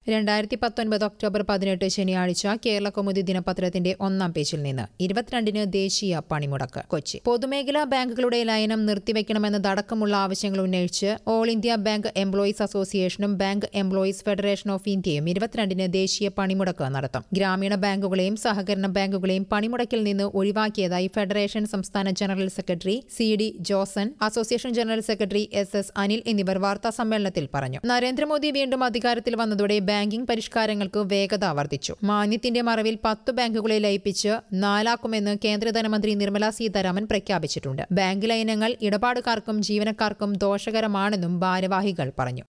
രണ്ടായിരത്തി പത്തൊൻപത് ഒക്ടോബർ പതിനെട്ട് ശനിയാഴ്ച കേരള കൗമുദി ദിനപത്രത്തിന്റെ ഒന്നാം പേജിൽ നിന്ന് ഇരുപത്തിരണ്ടിന് ദേശീയ പണിമുടക്ക് കൊച്ചി പൊതുമേഖലാ ബാങ്കുകളുടെ ലയനം നിർത്തിവെക്കണമെന്നതടക്കമുള്ള ആവശ്യങ്ങൾ ഉന്നയിച്ച് ഓൾ ഇന്ത്യ ബാങ്ക് എംപ്ലോയീസ് അസോസിയേഷനും ബാങ്ക് എംപ്ലോയീസ് ഫെഡറേഷൻ ഓഫ് ഇന്ത്യയും ഇരുപത്തിരണ്ടിന് ദേശീയ പണിമുടക്ക് നടത്തും ഗ്രാമീണ ബാങ്കുകളെയും സഹകരണ ബാങ്കുകളെയും പണിമുടക്കിൽ നിന്ന് ഒഴിവാക്കിയതായി ഫെഡറേഷൻ സംസ്ഥാന general secretary C D Josan association general secretary S S Anil എന്നിവർ വാർത്താ സമ്മേളനത്തിൽ പറഞ്ഞു നരേന്ദ്രമോദി വീണ്ടും അധികാരത്തിൽ വന്നതോടെ ബാങ്കിംഗ് പരിഷ്കാരങ്ങൾക്ക് വേഗത വർദ്ധിച്ചു മാന്യത്തിന്റെ മറവിൽ പത്തു ബാങ്കുകളെ ലയിപ്പിച്ച് നാലാക്കുമെന്ന് കേന്ദ്ര ധനമന്ത്രി നിർമ്മല സീതാരാമൻ പ്രഖ്യാപിച്ചിട്ടുണ്ട് ബാങ്ക് ലയനങ്ങൾ ഇടപാടുകാർക്കും ജീവനക്കാർക്കും ദോഷകരമാണെന്നും ഭാരവാഹികൾ പറഞ്ഞു